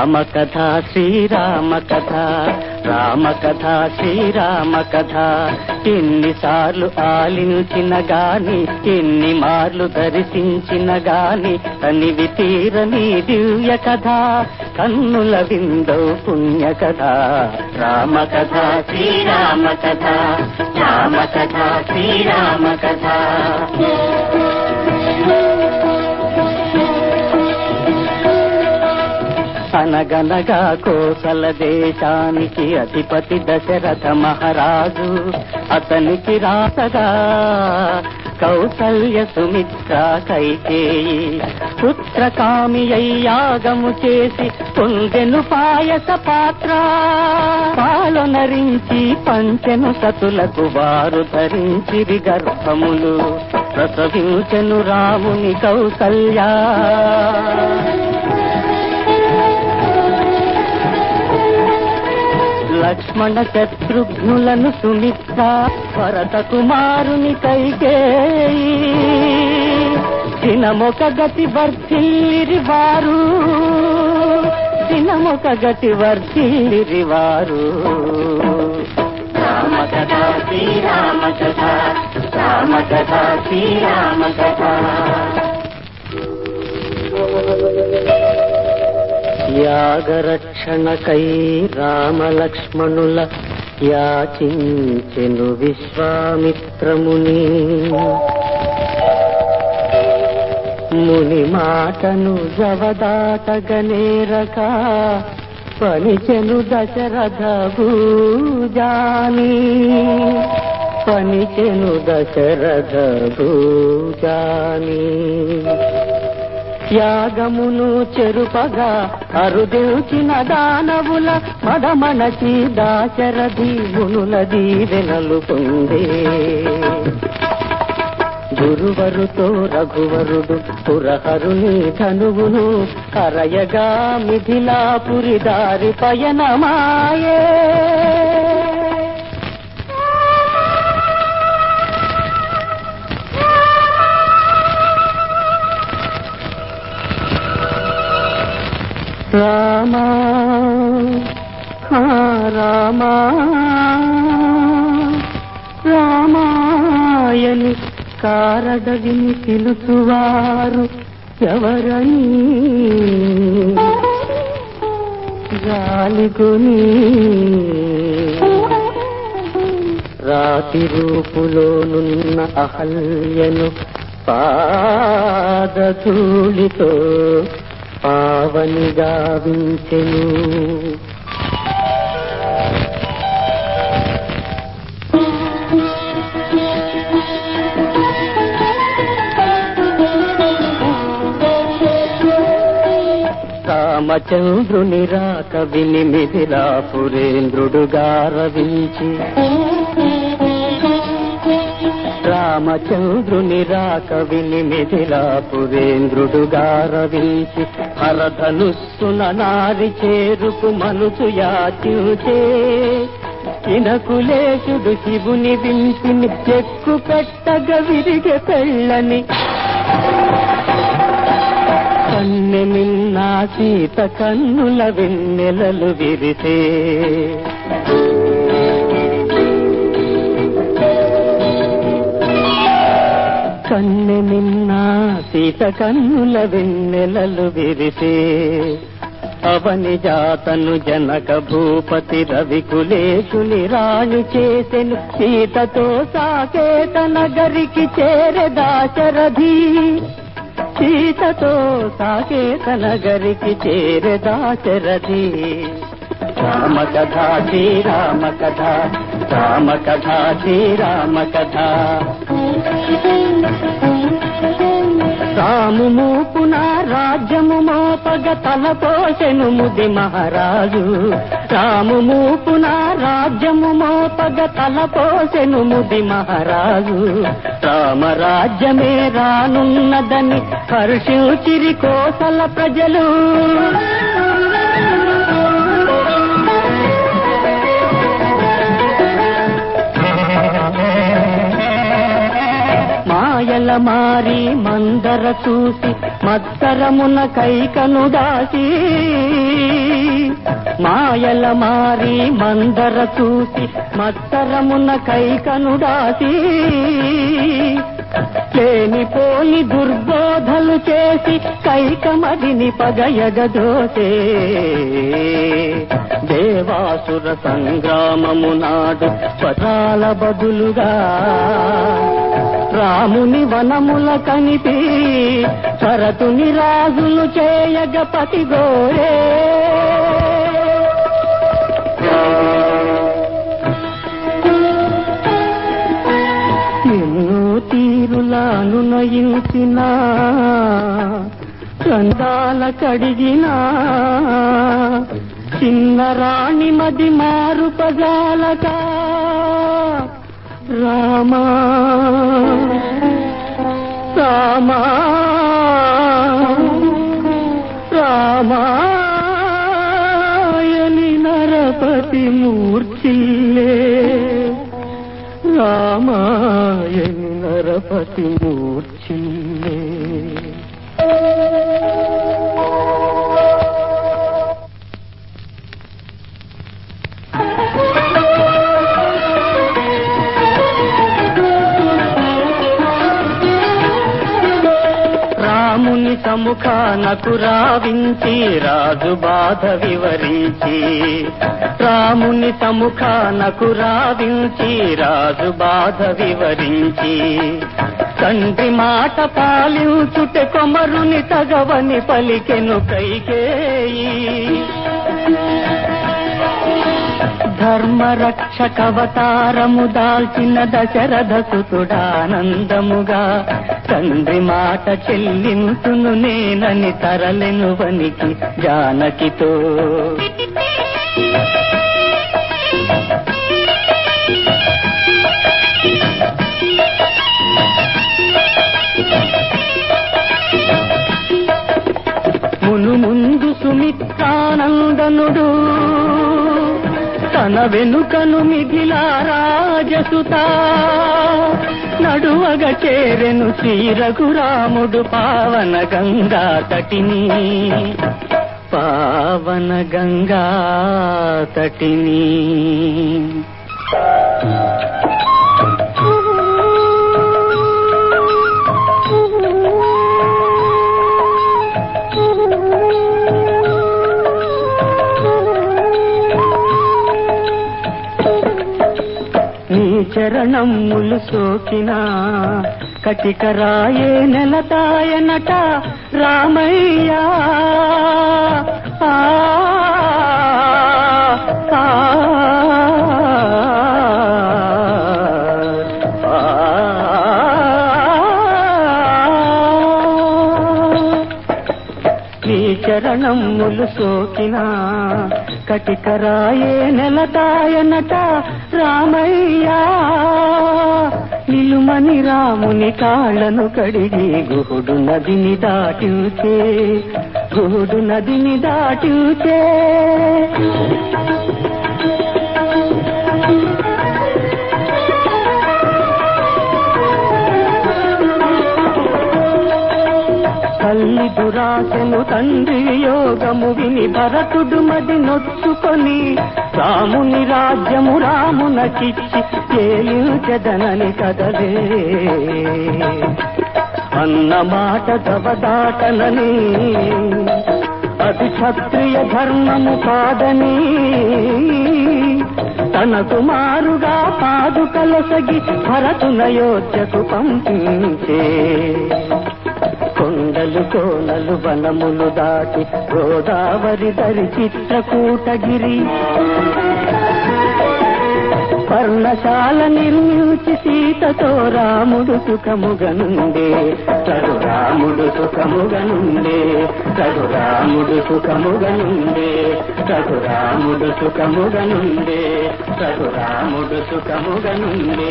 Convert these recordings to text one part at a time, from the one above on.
రామ కథ శ్రీరామ కథ రామ కథ శ్రీరామ కథ ఎన్నిసార్లు ఆలించిన గాని ఎన్ని మార్లు దర్శించిన గాని తనివి తీరని దివ్య కథ కన్నుల విందో పుణ్య కథ రామ కథ శ్రీరామ కథ రామ కథ శ్రీరామ కథ అనగనగా కోసల దేశానికి అధిపతి దశరథ మహారాజు అతనికి రాసగా కౌసల్య సుమిత్ర కైకేయి పుత్రకామి యాగము చేసి పొందెను పాయస పాత్ర పాలనరించి పంచెను సతులకు వారు ధరించిరి గర్భములు ప్రసవించెను రాముని కౌసల్యా లక్ష్మణ శత్రుఘ్నులను సుమిత్ర భరత కుమారుని కైకేయి దినమొక గతి వర్ధిల్లిరి వారు దినమొక గతి వర్ధిల్లిరి వారు రామ కథ శ్రీరామ కథ రామ కథ శ్రీరామ కథ యాగరక్షణకై రామలక్ష్మణుల యాచించెను విశ్వామిత్రముని ముని మాటను జవదాటగనేరక పనిచెను దశరథ భూజాని పనిచెను దశరథ భూజాని త్యాగమును చెరుపగా అరుదించిన దానవుల మదమనసి దాశరథి మునుల దీవెనలు పొందే గురువరుతో రఘువరుడు పురహరుని ధనువును కరయగా మిథిలాపురి దారి పయనమాయే రామా హా రామా రామాయని కారడ విని పిలుచువారు ఎవరని గాలిగొని రాతి రూపులోనున్న అహల్యను పాదధూళితో పావని గావించెను రామచంద్రుని రాక విని మిథిలా పురేంద్రుడు గారవించి రామచంద్రుని రాక విని మిథిలా పురేంద్రుడు గారవించి హరధనుస్సున నారి చేరుకు మనుసు యాచించే ఇనకులేశుడు శివుని వింటిని చెక్కు పెట్టగ విరిగె పెళ్ళని కన్నె మిన్నా సీత కన్నుల వెన్నెలలు విరిసే కన్నె నిన్నా సీత కన్నుల వెన్నెలలు విరిసే అవని జాతను జనక భూపతి రవి కులేశుని రాణి చేసెను సీతతో సాకేత నగరికి చేరె దాశరథి సీతతో సాకేత నగరికి చేరె దాశరథి రామ కథ శ్రీరామ కథ రామ కథ శ్రీరామ కథ రాము మూపున రాజ్యము మోపగ తలపోసెను ముది మహారాజు రాము మూపున రాజ్యము మోపగ తలపోసెను ముది మహారాజు రామరాజ్యమే రానున్నదని హర్షించిరి కోసల ప్రజలు మాయల మారి మందర చూసి మత్సరమున కైకను దాసి మాయల మారి మందర చూసి మత్తరమున కైకనుడాసి లేనిపోని దుర్బోధలు చేసి కైకమదిని పగయగదోసే దేవాసుర సంగ్రామము నాడు పదాల బదులుగా రాముని వనముల కనిపి భరతుని రాజులు చేయగ పతిగోరే ఎన్నో తీరులాను నయించిన కందాల కడిగిన చిన్న రాణి మది మారు పజాలక రామా రామా రామాయని నరపతి మూర్ఛిల్లే రామాయని నరపతి మూర్ఛిల్లే రాముని సముఖానకు రావించి రాజు బాధ వివరించి రాముని సముఖానకు రావించి రాజు బాధ వివరించి తండ్రి మాట పాలించుట కొమరుని తగవని పలికెను కైకేయి ధర్మరక్షకవతారము దాల్చిన దశరథ సుతుడానందముగా తండ్రి మాట చెల్లింతును నేనని తరలెను వనికి జానకితో మును ముందు సుమిత్రానందనుడు తన వెనుకను మిగిలా రాజసుత నడువగ చేరెను శ్రీ రఘురాముడు పావన గంగా తటిని పావన గంగా తటిని నీ చరణములు సోకిన కటికరాయే నెలతాయనట రామయ్యా ఆ, ఆ, ఆ. నీ చరణములు సోకిన కటికరాయే నెలతాయనట రామయ్యా నిలుమని రాముని కాళ్ళను కడిగి గుహుడు నదిని దాటించే గుహుడు నదిని దాటించే తల్లి దురాశను తండ్రి యోగము విని భరతుడు మది నొచ్చుకొని రాముని రాజ్యము రామునకిచ్చి ఏలించదనని కదలే అన్న మాట దవదాటనని అది క్షత్రియ ధర్మము కాదని తన కుమారుగా పాదుకలసగి భరతునయోధ్యకు పంపించే కొండలు కోనలు వనములు దాటి గోదావరి దరి చిత్రకూటగిరి పర్ణశాల నిర్మించి సీతతో రాముడు సుఖముగనుండే రఘురాముడు సుఖముగనుండే రఘురాముడు సుఖముగనుండే రఘురాముడు సుఖముగనుండే రఘురాముడు సుఖముగనుండే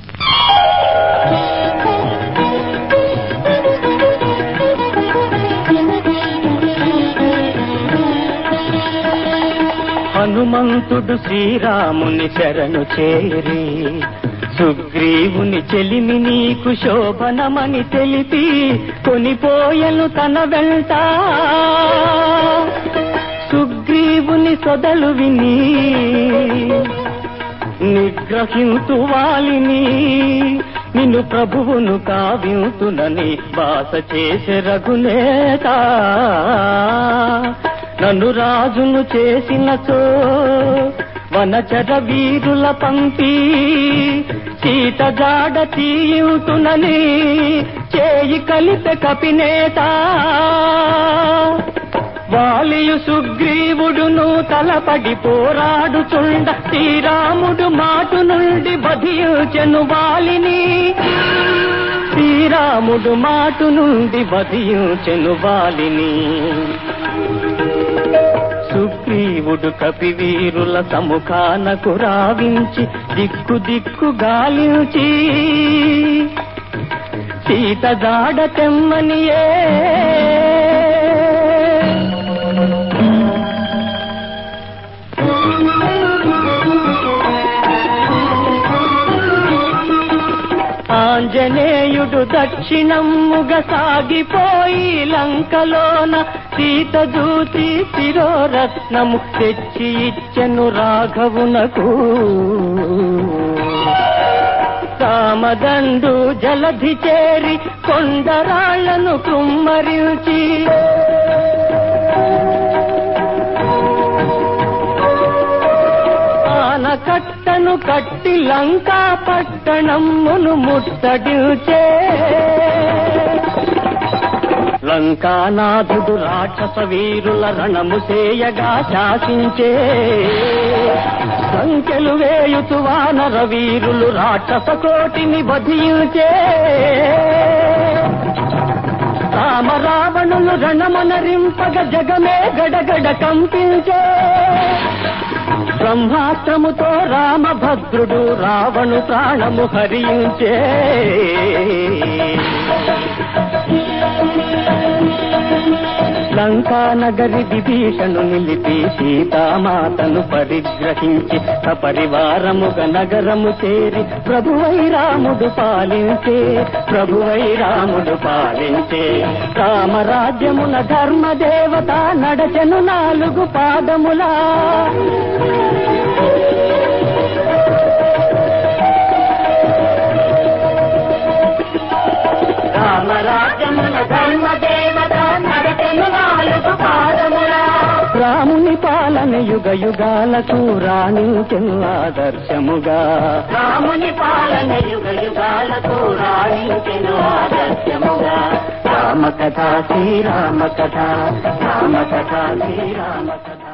హనుమంతుడు శ్రీరాముని శరణు చేరి సుగ్రీవుని చెలిమి నీకు శోభనమని తెలిపి కొనిపోయను తన వెంట సుగ్రీవు సుగ్రీవుని సొదలు విని నిగ్రహింతు వాలిని నిన్ను ప్రభువును కావింతునని బాస చేసే రఘునేత నన్ను రాజును చేసినచో వనచర వీరుల పంపి సీత జాడ తీయుతునని చేయి కలిపే కపినేత వాలియు సుగ్రీవుడును తలపడి పోరాడుచుండ శ్రీరాముడు మాటు నుండి బధియుచెను వాలిని శ్రీరాముడు మాటు నుండి బధియుచెను వాలిని సుగ్రీవుడు కపివీరుల సముఖానకు రావించి దిక్కు దిక్కు గాలించి సీత జాడ తెమ్మనియే ఆంజనేయుడు దక్షిణమ్ముగ సాగిపోయి లంకలోన సీత దూతి శిరోరత్నము తెచ్చి ఇచ్చెను రాఘవునకు కామదండు జలధి చేరి కొండరాళ్లను కుమ్మరించి ఆనకట్టను కట్టి లంకా పట్టణమ్మును ముట్టడిల్చే లంకానాథుడు రాక్షస వీరుల రణము చేయగా శాసించే సంఖ్యలు వేయుతు వానర వీరులు రాక్షస కోటిని బధించే రామరావణులు రణమనరింపగ జగమే గడగడ కంపించే బ్రహ్మాస్త్రముతో రామభద్రుడు రావణు ప్రాణము హరించే లంకా నగరి విభీషణు నిలిపి సీతామాతను పరిగ్రహించి సపరివారముగ నగరము చేరి ప్రభువై రాముడు పాలించే ప్రభువై రాముడు పాలించే రామరాజ్యమున ధర్మదేవత నడచెను నాలుగు పాదములా రామరాజ్యమున ధర్మదేవత నడచెను నాలుగు పాదములా రాముని పాలన యుగ యుగాలకు రాణించెను ఆదర్శముగా రాముని పాలన యుగ యుగాలకు రాణించెను ఆదర్శముగా రామ కథ శ్రీరామ కథ రామ కథ శ్రీరామ కథ